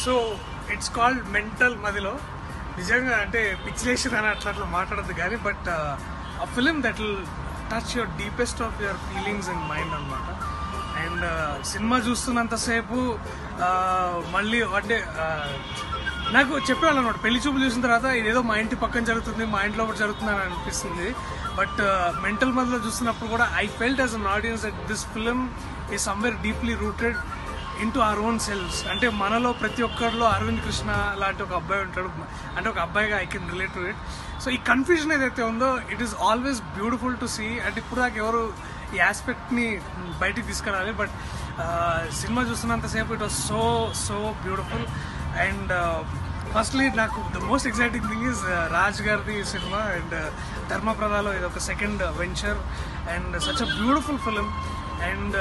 so it's called mental మదిలో నిజంగా అంటే పిచ్చిలేషన్ అని అట్లా అట్లా మాట్లాడద్దు కానీ బట్ ఆ film that will touch your deepest of your feelings and mind అనమాట అండ్ సినిమా చూస్తున్నంతసేపు ఆ, మళ్ళీ అంటే ఆ, నాకు చెప్పేవాళ్ళు అనమాట పెళ్లి చూపులు చూసిన తర్వాత ఇదేదో మా ఇంటి పక్కన జరుగుతుంది మా ఇంట్లో ఒకటి జరుగుతుంది అని అనిపిస్తుంది బట్ మెంటల్ మధ్యలో చూస్తున్నప్పుడు కూడా I felt as an audience that this film ఈ somewhere deeply rooted into our own cells అంటే మనలో ప్రతి ఒక్కరిలో అరవింద్ కృష్ణ లాంటి ఒక అబ్బాయి ఉంటాడు అంటే ఒక అబ్బాయిగా I can relate to it so ఈ కన్ఫ్యూజన్ ఏదైతే ఉందో it is always beautiful to see అంటే ఇప్పుడు దాకా ఎవరు ఈ ఆస్పెక్ట్ని బయటికి తీసుకురాలి బట్ సినిమా చూస్తున్నంతసేపు it was so so beautiful and firstly నాకు the most exciting thing is Raj గారిది సినిమా అండ్ ధర్మప్రదాలో ఇది ఒక second venture and such a beautiful film and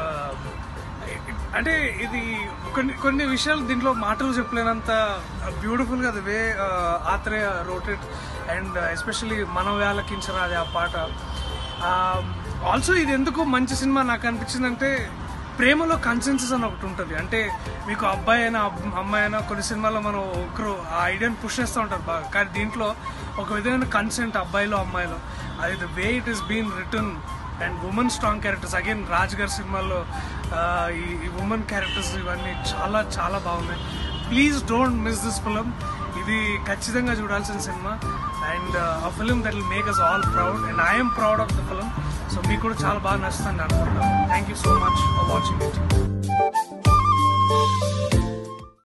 అంటే ఇది కొన్ని కొన్ని విషయాలు దీంట్లో మాటలు చెప్పలేనంత బ్యూటిఫుల్ గా the way Athreya rooted and especially మనం వేలకించరా అది ఆ పాట ఆల్సో ఇది ఎందుకు మంచి సినిమా నాకు అనిపించిందంటే ప్రేమలో కన్సెన్సెస్ అని ఒకటి ఉంటుంది అంటే మీకు అబ్బాయి అయినా అబ్- అమ్మాయి అయినా కొన్ని సినిమాల్లో మనం ఒకరు ఆ ఐడియాని పుష్ చేస్తూ ఉంటారు బాగా కానీ దీంట్లో ఒక విధమైన కన్సెంట్ అబ్బాయిలో అమ్మాయిలో అది the way it is been written and women strong characters again Raj గారి సినిమాల్లో ఆ, ఈ ఈ ఉమెన్ క్యారెక్టర్స్ ఇవన్నీ చాలా చాలా బాగున్నాయి please don't miss this film ఇది ఖచ్చితంగా చూడాల్సిన సినిమా అండ్ ఆ film that will make us all proud and I'm proud of the film so మీకు కూడా చాలా బాగా నచ్చుతుంది అనుకుంటాను thank you so much for watching it